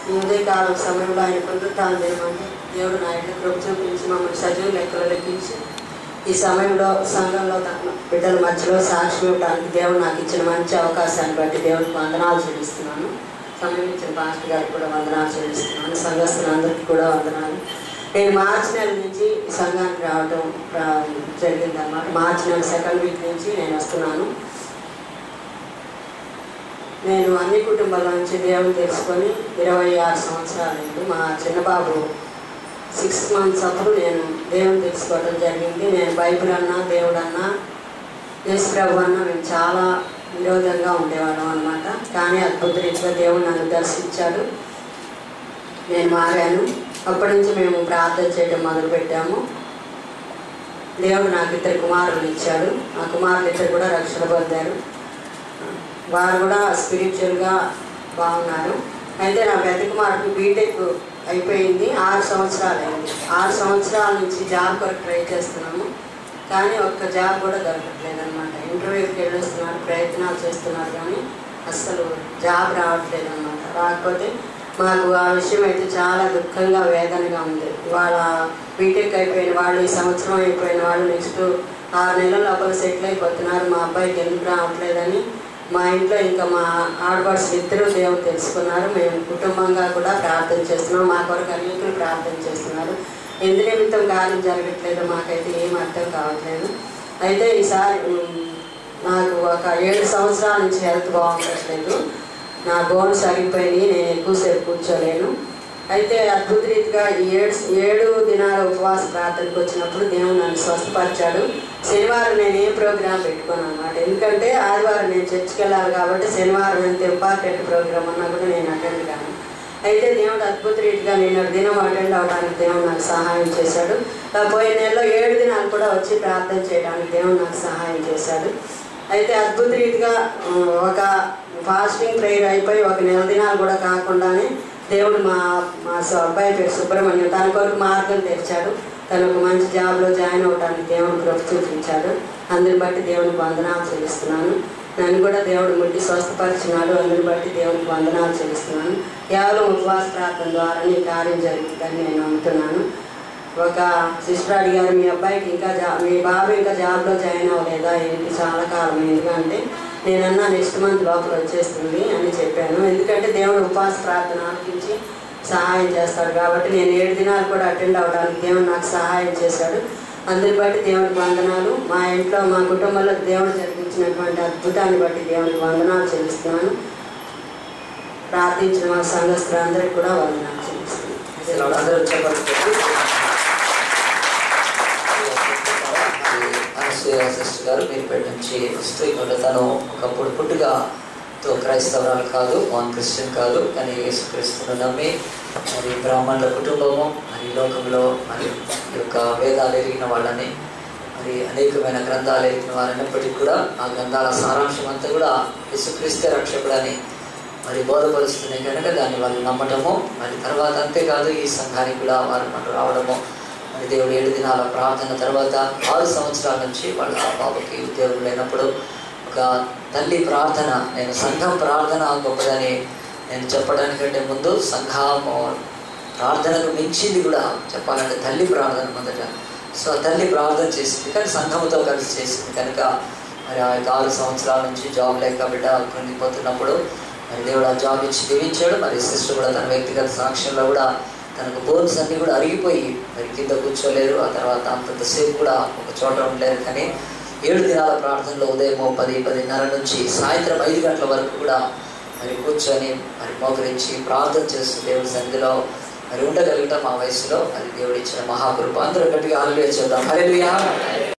ఈ ఉదయకాలం సమయంలో ఆయన పునరుత్థానం చేయమంటే దేవుడు నా ఇంట్లో కృప చూపించి మమ్మల్ని సజీవ లెక్కలు లెక్కించి ఈ సమయంలో సంఘంలో తన బిడ్డల మధ్యలో సాక్షి ఇవ్వడానికి దేవుడు నాకు ఇచ్చిన మంచి అవకాశాన్ని బట్టి దేవుడికి వందనాలు చెల్లిస్తున్నాను సమయం ఇచ్చిన పాస్టర్ గారికి కూడా వందనాలు చెల్లిస్తున్నాను సంఘస్థులందరికీ కూడా వందనాలు నేను మార్చి నెల నుంచి ఈ సంఘానికి రావడం ప్రా- జరిగిందన్నమాట మార్చి నెల సెకండ్ వీక్ నుంచి నేను వస్తున్నాను నేను అన్ని కుటుంబాల నుంచి దేవుని తెలుసుకొని ఇరవై ఆరు సంవత్సరాలు మా చిన్నబాబు సిక్స్ మంత్స్ అప్పుడు నేను దేవుని తెలుసుకోవడం జరిగింది నేను బైబిల్ అన్నా దేవుడు అన్నా యేసుప్రభు అన్న మేము చాలా విరోధంగా ఉండేవాళ్ళం అనమాట కానీ అద్భుత రీతిగా దేవుడు నన్ను దర్శించాడు నేను మారాను అప్పటి నుంచి మేము ప్రార్థన చేయడం మొదలుపెట్టాము దేవుడు నాకు ఇద్దరు కుమారులు ఇచ్చాడు ఆ కుమారులు ఇద్దరు కూడా రక్షణ పొందారు వారు కూడా స్పిరిచువల్గా బాగున్నారు అయితే నా పెద్ద కుమారుడికి బీటెక్ అయిపోయింది ఆరు సంవత్సరాలు అయింది ఆరు సంవత్సరాల నుంచి జాబ్ కొరకు ట్రై చేస్తున్నాము కానీ ఒక్క జాబ్ కూడా దొరకట్లేదు అనమాట ఇంటర్వ్యూకి వెళ్ళొస్తున్నారు ప్రయత్నాలు చేస్తున్నారు కానీ అస్సలు జాబ్ రావట్లేదు అనమాట రాకపోతే మాకు ఆ విషయం అయితే చాలా దుఃఖంగా వేదనగా ఉంది వాళ్ళ బీటెక్ అయిపోయిన వాళ్ళు ఈ సంవత్సరం అయిపోయిన వాళ్ళు నెక్స్ట్ ఆరు నెలల లోపల సెటిల్ అయిపోతున్నారు మా అబ్బాయికి ఎందుకు రావట్లేదని మా ఇంట్లో ఇంకా మా ఆడపడుచులు ఇద్దరు దేవుడు తెలుసుకున్నారు మేము కుటుంబంగా కూడా ప్రార్థన చేస్తున్నాం మా కొరకు అనేకులు ప్రార్థన చేస్తున్నారు ఎందు నిమిత్తం కార్యం జరగట్లేదు మాకైతే ఏం అర్థం కావట్లేదు అయితే ఈసారి ఉమ్, నాకు ఒక ఏడు సంవత్సరాల నుంచి హెల్త్ బాగుండట్లేదు నా బోన్స్ అరిగిపోయినాయి నేను ఎక్కువసేపు కూర్చోలేను అయితే అద్భుత రీతిగా ఈ ఏడు ఏడు దినాల ఉపవాస ప్రార్థనకు వచ్చినప్పుడు దేవుడు నన్ను స్వస్థపరిచాడు శనివారం నేను ఏ ప్రోగ్రాం పెట్టుకోను అనమాట ఎందుకంటే ఆదివారం నేను చర్చికి వెళ్ళాలి కాబట్టి శనివారం ఎంత ఇంపార్టెంట్ ప్రోగ్రామ్ అన్నా కూడా నేను అటెండ్ కాను అయితే దేవుడు అద్భుత రీతిగా నేను దినం అటెండ్ అవడానికి దేవుడు నాకు సహాయం చేశాడు ఆ పోయిన నెలలో ఏడు దినాలు కూడా వచ్చి ప్రార్థన చేయడానికి దేవుడు నాకు సహాయం చేశాడు అయితే అద్భుత రీతిగా ఆ, ఒక ఫాస్టింగ్ ప్రేయర్ అయిపోయి ఒక నెల దినాలు కూడా కాకుండానే దేవుడు మా మా స- అబ్బాయి పేరు సుబ్రహ్మణ్యం తన కొరకు మార్గం తెరిచాడు తను ఒక మంచి జాబ్లో జాయిన్ అవడానికి దేవుడు కృప చూపించాడు అందుని బట్టి దేవునికి వందనాలు చెల్లిస్తున్నాను నన్ను కూడా దేవుడు ముట్టి స్వస్థపరిచినాడు అందుని బట్టి దేవునికి వందనాలు చెల్లిస్తున్నాను కేవలం ఉపవాస ప్రార్థన ద్వారా ఈ కార్యం జరుగుతుందని నేను నమ్ముతున్నాను ఒక సిస్టర్ అడిగారు మీ అబ్బాయికి ఇంకా జా మీ బాబు ఇంకా జాబ్లో జాయిన్ అవ్వలేదా ఏంటి చాలా కాలం ఎందుకంటే నేనన్నా నెక్స్ట్ మంత్ లోపల వచ్చేస్తుంది అని చెప్పాను ఎందుకంటే దేవుడు ఉపవాస ప్రార్థన ఆలకించి సహాయం చేస్తాడు కాబట్టి నేను ఏడు దినాలు కూడా అటెండ్ అవ్వడానికి దేవుడు నాకు సహాయం చేశాడు అందుని బట్టి దేవునికి వందనాలు మా ఇంట్లో మా కుటుంబంలో దేవుడు జరిగించినటువంటి అద్భుతాన్ని బట్టి దేవునికి వందనాలు చెల్లిస్తున్నాను ప్రార్థించిన మా సంఘస్థులందరికీ కూడా వందనాలు చెల్లిస్తున్నాను అందరూ చెప్పండి అనసూయ సిస్టర్ గారు మీరుపేట నుంచి వస్తూ ఇక్కడ తను ఒకప్పుడు పుట్టుగా తో క్రైస్తవరాలు కాదు నాన్ క్రిస్టియన్ కాదు కానీ యేసుక్రీస్తును నమ్మి మరి బ్రాహ్మణుల కుటుంబము మరి లోకంలో మరి ఈ యొక్క వేదాలు ఎరిగిన వాళ్ళని మరి అనేకమైన గ్రంథాలు ఎరిగిన వారైనప్పటికీ కూడా ఆ గ్రంథాల సారాంశం అంతా కూడా యేసుక్రీస్తే రక్షకుడని మరి బోధపరుస్తున్నాయి కనుక దాన్ని వాళ్ళు నమ్మటము మరి తర్వాత అంతేకాదు ఈ సంఘానికి కూడా వారు మనం రావడము మరి దేవుడు ఏడు దినాల ప్రార్థన తర్వాత ఆరు సంవత్సరాల నుంచి వాళ్ళ బాబుకి ఉద్యోగం లేనప్పుడు ఒక తల్లి ప్రార్థన నేను సంఘం ప్రార్థన గొప్పదని నేను చెప్పడానికంటే ముందు సంఘము ప్రార్థనకు మించింది కూడా చెప్పాలంటే తల్లి ప్రార్థన మొదట సో ఆ తల్లి ప్రార్థన చేసింది కానీ సంఘముతో కలిసి చేసింది కనుక మరి ఆ యొక్క ఆరు సంవత్సరాల నుంచి జాబ్ లేక బిడ్డ కృంగిపోతున్నప్పుడు మరి దేవుడు ఆ జాబ్ ఇచ్చి దీవించాడు మరి సిస్టర్ కూడా తన వ్యక్తిగత సాక్ష్యంలో కూడా తనకు బోన్స్ అన్ని కూడా అరిగిపోయి మరి కింద కూర్చోలేరు ఆ తర్వాత అంతంతసేపు కూడా ఒక చోట ఉండలేరు కానీ ఏడు దినాల ప్రార్థనలో ఉదయం పది పదిన్నర నుంచి సాయంత్రం ఐదు గంటల వరకు కూడా మరి కూర్చొని మరి మోకరించి ప్రార్థన చేస్తూ దేవుడి సన్నిధిలో మరి ఉండగలుగుతాం ఆ వయసులో అది దేవుడు ఇచ్చిన మహాకృప అందరూ గట్టిగా ఆలోచన చేద్దాం హల్లెలూయా